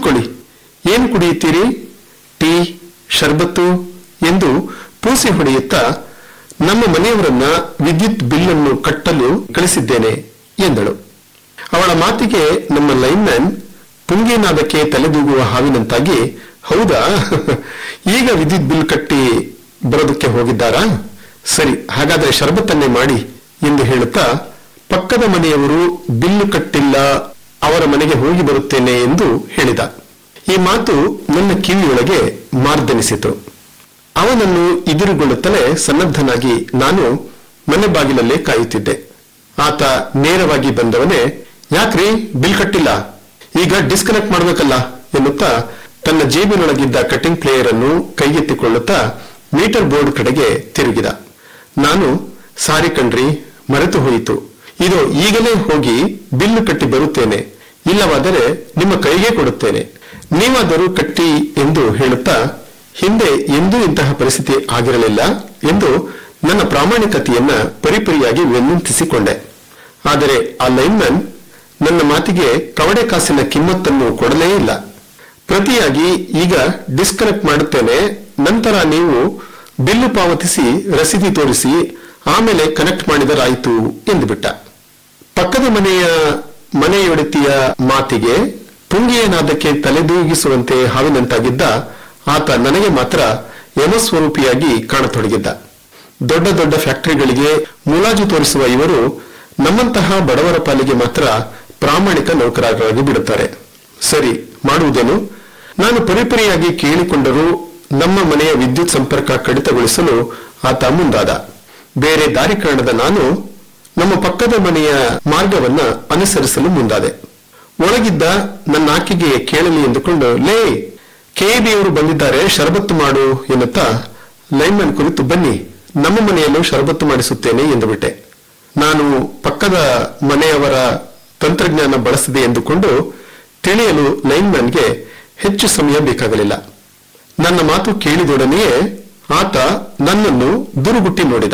ಕೂತ್ಕೊಳ್ಳಿ ಏನು ಕುಡಿಯುತ್ತೀರಿ ಟೀ ಶರ್ಬತ್ತು ಎಂದು ಪೂಸಿ ಹೊಡೆಯುತ್ತಾ ನಮ್ಮ ಮನೆಯವರನ್ನ ವಿದ್ಯುತ್ ಬಿಲ್ಲನ್ನು ಕಟ್ಟಲು ಕಳಿಸಿದ್ದೇನೆ ಎಂದಳು ಅವಳ ಮಾತಿಗೆ ನಮ್ಮ ಲೈನ್ಮ್ಯಾನ್ ಪುಂಗೇನಾದಕ್ಕೆ ತಲೆದೂಗುವ ಹಾವಿನಂತಾಗಿ ಹೌದಾ ಈಗ ವಿದ್ಯುತ್ ಬಿಲ್ ಕಟ್ಟಿ ಬರೋದಕ್ಕೆ ಹೋಗಿದ್ದಾರಾ ಸರಿ ಹಾಗಾದ್ರೆ ಶರಬತ್ತನ್ನೇ ಮಾಡಿ ಎಂದು ಹೇಳುತ್ತಾ ಪಕ್ಕದ ಮನೆಯವರು ಬಿಲ್ಲು ಕಟ್ಟಿಲ್ಲ ಅವರ ಮನೆಗೆ ಹೋಗಿ ಬರುತ್ತೇನೆ ಎಂದು ಹೇಳಿದ ಈ ಮಾತು ನನ್ನ ಕಿವಿಯೊಳಗೆ ಮಾರ್ದನಿಸಿತು ಅವನನ್ನು ಎದುರುಗೊಳ್ಳುತ್ತಲೇ ಸನ್ನದ್ಧನಾಗಿ ನಾನು ಮನೆ ಬಾಗಿಲಲ್ಲೇ ಕಾಯುತ್ತಿದ್ದೆ ಆತ ನೇರವಾಗಿ ಬಂದವನೇ ಯಾಕ್ರಿ ಬಿಲ್ ಕಟ್ಟಿಲ್ಲ ಈಗ ಡಿಸ್ಕನೆಕ್ಟ್ ಮಾಡ್ಬೇಕಲ್ಲ ಎನ್ನುತ್ತಾ ತನ್ನ ಜೇಬಿನೊಳಗಿದ್ದ ಕಟಿಂಗ್ ಪ್ಲೇಯರ್ ಅನ್ನು ಕೈಗೆತ್ತಿಕೊಳ್ಳುತ್ತಾ ಮೀಟರ್ ಬೋರ್ಡ್ ಕಡೆಗೆ ತಿರುಗಿದ ನಾನು ಸಾರಿ ಕಣ್ರಿ ಮರೆತು ಹೋಯಿತು ಇದು ಈಗಲೇ ಹೋಗಿ ಬಿಲ್ಲು ಕಟ್ಟಿ ಬರುತ್ತೇನೆ ಇಲ್ಲವಾದರೆ ನಿಮ್ಮ ಕೈಗೆ ಕೊಡುತ್ತೇನೆ ನೀವಾದರೂ ಕಟ್ಟಿ ಎಂದು ಹೇಳುತ್ತಾ ಹಿಂದೆ ಎಂದೂ ಇಂತಹ ಪರಿಸ್ಥಿತಿ ಆಗಿರಲಿಲ್ಲ ಎಂದು ನನ್ನ ಪ್ರಾಮಾಣಿಕತೆಯನ್ನ ಪರಿಪರಿಯಾಗಿ ವಿನಂತಿಸಿಕೊಂಡೆ ಆದರೆ ಆ ಲೈನ್ಮನ್ ನನ್ನ ಮಾತಿಗೆ ಕವಡೆ ಕಾಸಿನ ಕಿಮ್ಮತ್ತನ್ನು ಕೊಡಲೇ ಇಲ್ಲ ಪ್ರತಿಯಾಗಿ ಈಗ ಡಿಸ್ಕನೆಕ್ಟ್ ಮಾಡುತ್ತೇನೆ ನಂತರ ನೀವು ಬಿಲ್ಲು ಪಾವತಿಸಿ ರಸೀದಿ ತೋರಿಸಿ ಆಮೇಲೆ ಕನೆಕ್ಟ್ ಮಾಡಿದರಾಯಿತು ಎಂದುಬಿಟ್ಟ ಪಕ್ಕದ ಮನೆಯ ಮನೆಯೊಡತಿಯ ಮಾತಿಗೆ ಪುಂಗಿಯನಾದಕ್ಕೆ ತಲೆದೂಗಿಸುವಂತೆ ಹಾವಿನಂತಾಗಿದ್ದ ಆತ ನನಗೆ ಮಾತ್ರ ಯಮಸ್ವರೂಪಿಯಾಗಿ ಕಾಣತೊಡಗಿದ್ದ ದೊಡ್ಡ ದೊಡ್ಡ ಫ್ಯಾಕ್ಟರಿಗಳಿಗೆ ಮುಲಾಜು ತೋರಿಸುವ ಇವರು ನಮ್ಮಂತಹ ಬಡವರ ಪಾಲಿಗೆ ಮಾತ್ರ ಪ್ರಾಮಾಣಿಕ ನೌಕರರಾಗಿ ಬಿಡುತ್ತಾರೆ ಸರಿ ಮಾಡುವುದೇನು ನಾನು ಪರಿಪರಿಯಾಗಿ ಕೇಳಿಕೊಂಡರೂ ನಮ್ಮ ಮನೆಯ ವಿದ್ಯುತ್ ಸಂಪರ್ಕ ಕಡಿತಗೊಳಿಸಲು ಆತ ಮುಂದಾದ ಬೇರೆ ದಾರಿ ಕಾಣದ ನಾನು ನಮ್ಮ ಪಕ್ಕದ ಮನೆಯ ಮಾರ್ಗವನ್ನ ಅನುಸರಿಸಲು ಮುಂದಾದೆ ಒಳಗಿದ್ದ ನನ್ನ ಆಕೆಗೆ ಕೇಳಲಿ ಎಂದುಕೊಂಡು ಲೇ ಕೆಬಿಯವರು ಬಂದಿದ್ದಾರೆ ಶರಬತ್ತು ಮಾಡು ಎನ್ನುತ್ತಾ ಲೈನ್ಮನ್ ಕುರಿತು ಬನ್ನಿ ನಮ್ಮ ಮನೆಯಲ್ಲೂ ಶರಬತ್ತು ಮಾಡಿಸುತ್ತೇನೆ ಎಂದುಬಿಟ್ಟೆ ನಾನು ಪಕ್ಕದ ಮನೆಯವರ ತಂತ್ರಜ್ಞಾನ ಬಳಸಿದೆ ಎಂದುಕೊಂಡು ತಿಳಿಯಲು ಲೈನ್ಮನ್ಗೆ ಹೆಚ್ಚು ಸಮಯ ಬೇಕಾಗಲಿಲ್ಲ ನನ್ನ ಮಾತು ಕೇಳಿದೊಡನೆಯೇ ಆತ ನನ್ನನ್ನು ದುರುಗುಟ್ಟಿ ನೋಡಿದ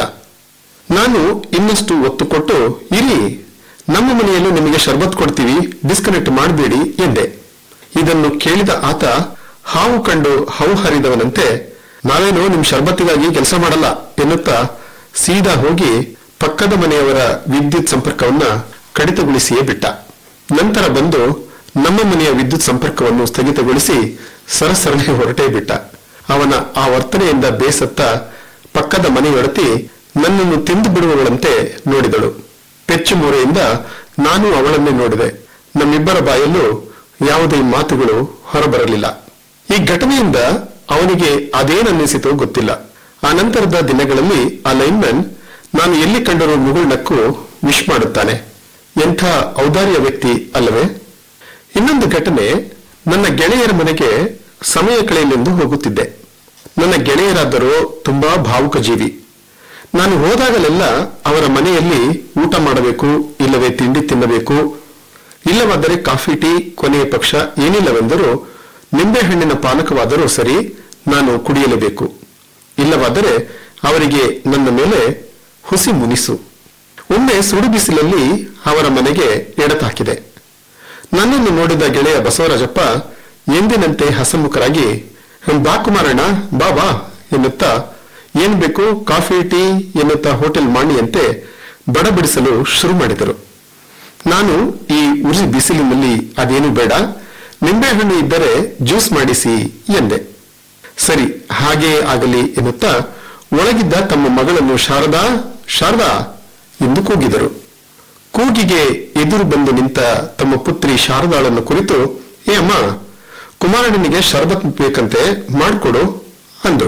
ನಾನು ಇನ್ನಷ್ಟು ಒತ್ತು ಕೊಟ್ಟು ಇರಿ ನಮ್ಮ ಮನೆಯಲ್ಲೂ ನಿಮಗೆ ಶರ್ಬತ್ ಕೊಡ್ತೀವಿ ಡಿಸ್ಕನೆಕ್ಟ್ ಮಾಡಬೇಡಿ ಎಂದೆ ಇದನ್ನು ಕೇಳಿದ ಆತ ಹಾವು ಕಂಡು ಹಾವು ಹರಿದವನಂತೆ ನಾವೇನು ನಿಮ್ ಶರ್ಬತ್ತಿಗಾಗಿ ಕೆಲಸ ಮಾಡಲ್ಲ ಎನ್ನುತ್ತಾ ಸೀದಾ ಹೋಗಿ ಪಕ್ಕದ ಮನೆಯವರ ವಿದ್ಯುತ್ ಸಂಪರ್ಕವನ್ನ ಕಡಿತಗೊಳಿಸಿಯೇ ಬಿಟ್ಟ ನಂತರ ಬಂದು ನಮ್ಮ ಮನೆಯ ವಿದ್ಯುತ್ ಸಂಪರ್ಕವನ್ನು ಸ್ಥಗಿತಗೊಳಿಸಿ ಸರಸರನೆ ಹೊರಟೇ ಬಿಟ್ಟ ಅವನ ಆ ವರ್ತನೆಯಿಂದ ಬೇಸತ್ತ ಪಕ್ಕದ ಮನೆಯೊಡತಿ ನನ್ನನ್ನು ತಿಂದು ಬಿಡುವವಳಂತೆ ನೋಡಿದಳು ಪೆಚ್ಚು ಮೂರೆಯಿಂದ ನಾನು ಅವಳನ್ನೇ ನೋಡಿದೆ ನಮ್ಮಿಬ್ಬರ ಬಾಯಲ್ಲೂ ಯಾವುದೇ ಮಾತುಗಳು ಹೊರಬರಲಿಲ್ಲ ಈ ಘಟನೆಯಿಂದ ಅವನಿಗೆ ಅದೇನನ್ನಿಸಿತೋ ಗೊತ್ತಿಲ್ಲ ಆ ನಂತರದ ದಿನಗಳಲ್ಲಿ ಆ ಲೈನ್ಮನ್ ನಾನು ಎಲ್ಲಿ ಕಂಡರೂ ಮುಗುಳ್ನಕ್ಕು ವಿಶ್ ಮಾಡುತ್ತಾನೆ ಎಂಥ ಔದಾರ್ಯ ವ್ಯಕ್ತಿ ಅಲ್ಲವೇ ಇನ್ನೊಂದು ಘಟನೆ ನನ್ನ ಗೆಳೆಯರ ಮನೆಗೆ ಸಮಯ ಕಳೆಯಲೆಂದು ಹೋಗುತ್ತಿದ್ದೆ ನನ್ನ ಗೆಳೆಯರಾದರೂ ತುಂಬಾ ಭಾವುಕ ಜೀವಿ ನಾನು ಹೋದಾಗಲೆಲ್ಲ ಅವರ ಮನೆಯಲ್ಲಿ ಊಟ ಮಾಡಬೇಕು ಇಲ್ಲವೇ ತಿಂಡಿ ತಿನ್ನಬೇಕು ಇಲ್ಲವಾದರೆ ಕಾಫಿ ಟೀ ಕೊನೆಯ ಪಕ್ಷ ಏನಿಲ್ಲವೆಂದರೂ ನಿಂಬೆಹಣ್ಣಿನ ಪಾನಕವಾದರೂ ಸರಿ ನಾನು ಕುಡಿಯಲೇಬೇಕು ಇಲ್ಲವಾದರೆ ಅವರಿಗೆ ನನ್ನ ಮೇಲೆ ಹುಸಿ ಮುನಿಸು ಒಮ್ಮೆ ಸುಡು ಬಿಸಿಲಲ್ಲಿ ಅವರ ಮನೆಗೆ ಎಡತಾಕಿದೆ ನನ್ನನ್ನು ನೋಡಿದ ಗೆಳೆಯ ಬಸವರಾಜಪ್ಪ ಎಂದಿನಂತೆ ಹಸಮುಖರಾಗಿ ಬಾ ಕುಮಾರಣ್ಣ ಬಾ ಬಾ ಎನ್ನುತ್ತಾ ಏನ್ ಬೇಕು ಕಾಫಿ ಟೀ ಎನ್ನುತ್ತಾ ಹೋಟೆಲ್ ಮಾಡಿಯಂತೆ ಬಡಬಡಿಸಲು ಶುರು ಮಾಡಿದರು ನಾನು ಈ ಉರಿ ಬಿಸಿಲಿನಲ್ಲಿ ಅದೇನು ಬೇಡ ನಿಂಬೆಹಣ್ಣು ಇದ್ದರೆ ಜ್ಯೂಸ್ ಮಾಡಿಸಿ ಎಂದೆ ಸರಿ ಹಾಗೇ ಆಗಲಿ ಎನ್ನುತ್ತಾ ಒಳಗಿದ್ದ ತಮ್ಮ ಮಗಳನ್ನು ಶಾರದಾ ಶಾರದಾ ಎಂದು ಕೂಗಿದರು ಕೂಗಿಗೆ ಎದುರು ಬಂದು ನಿಂತ ತಮ್ಮ ಪುತ್ರಿ ಶಾರದಾಳನ್ನು ಕುರಿತು ಏ ಅಮ್ಮ ಕುಮಾರಣ್ಣನಿಗೆ ಶರಬತ್ ಬೇಕಂತೆ ಮಾಡಿಕೊಡು ಅಂದ್ರು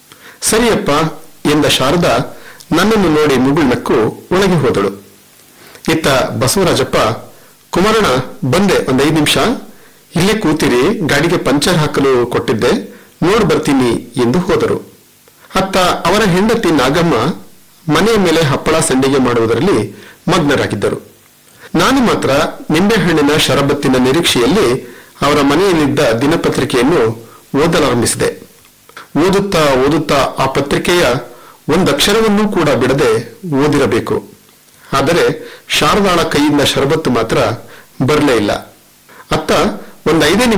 ಸರಿಯಪ್ಪ ಎಂದ ಶಾರದಾ ನನ್ನನ್ನು ನೋಡಿ ಮುಗುಳ್ನಕ್ಕು ಒಳಗೆ ಹೋದಳು ಇತ್ತ ಬಸವರಾಜಪ್ಪ ಕುಮಾರಣ್ಣ ಬಂದೆ ಒಂದ್ ಐದು ನಿಮಿಷ ಇಲ್ಲೇ ಕೂತಿರಿ ಗಾಡಿಗೆ ಪಂಚರ್ ಹಾಕಲು ಕೊಟ್ಟಿದ್ದೆ ನೋಡ್ ಬರ್ತೀನಿ ಎಂದು ಹೋದರು ಅತ್ತ ಅವರ ಹೆಂಡತಿ ನಾಗಮ್ಮ ಮನೆಯ ಮೇಲೆ ಹಪ್ಪಳ ಸಂಡಿಗೆ ಮಾಡುವುದರಲ್ಲಿ ಮಗ್ನರಾಗಿದ್ದರು ನಾನು ಮಾತ್ರ ನಿಂಬೆಹಣ್ಣಿನ ಶರಬತ್ತಿನ ನಿರೀಕ್ಷೆಯಲ್ಲಿ ಅವರ ಮನೆಯಲ್ಲಿದ್ದ ದಿನಪತ್ರಿಕೆಯನ್ನು ಓದಲಾರಂಭಿಸಿದೆ ಓದುತ್ತಾ ಓದುತ್ತಾ ಆ ಪತ್ರಿಕೆಯ ಒಂದಕ್ಷರವನ್ನೂ ಕೂಡ ಬಿಡದೆ ಓದಿರಬೇಕು ಆದರೆ ಶಾರದಾಳ ಕೈಯಿಂದ ಶರಬತ್ತು ಮಾತ್ರ ಬರಲೇ ಇಲ್ಲ ಅತ್ತ ಒಂದ್ ಐದೇ